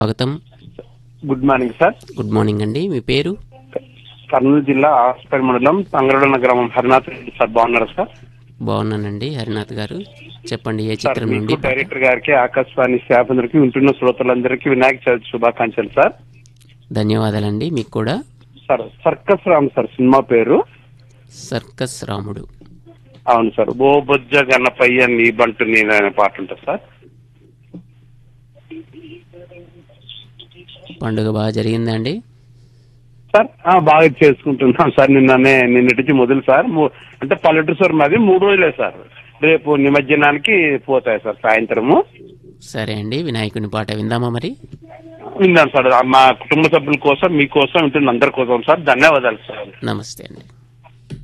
స్వాగతం good morning sir good morning అండి మీ పేరు కర్నూలు జిల్లా ఆస్పేట మండలం తంగరడన గ్రామం హరినాథ్ రెడ్డి సార్ బాగున్నారా సార్ బాగున్నానండి హరినాథ్ గారు చెప్పండి ఏ సార్ చిత్రం నుండి మీకు డైరెక్టర్ గారికి ఆకాశవాణి స్టాఫ్ అందరికి వింటున్న శ్రోతలందరికీ వినాయక చవితి శుభాకాంక్షలు సార్ ధన్యవాదాలండి మీకు కూడా sir circus Ram sir cinema పేరు సర్కస్ రాముడు అవును సార్ ఓ బొజ్జ గన్నపయ్య నీ బంటు నేను అనే పాట ఉంటుంది సార్ పండుగ బాగా జరిగిందండి సార్ ఆ, బాగా చేసుకుంటున్నాం సార్ నిన్ననే నిన్నటి నుంచి మొదలు సార్ మూ- అంటే పల్లెటూరు సార్ మాది మూడు రోజులే సార్ రేపు నిమజ్జనానికి పోతాయి సార్ సాయంత్రము సరే అండి వినాయకుని పాట విందామా మరి విన్నాను సార్ మా కుటుంబ సభ్యుల కోసం మీకోసం వింటున్న అందరి కోసం సార్ ధన్యవాదాలు సార్ నమస్తే అండి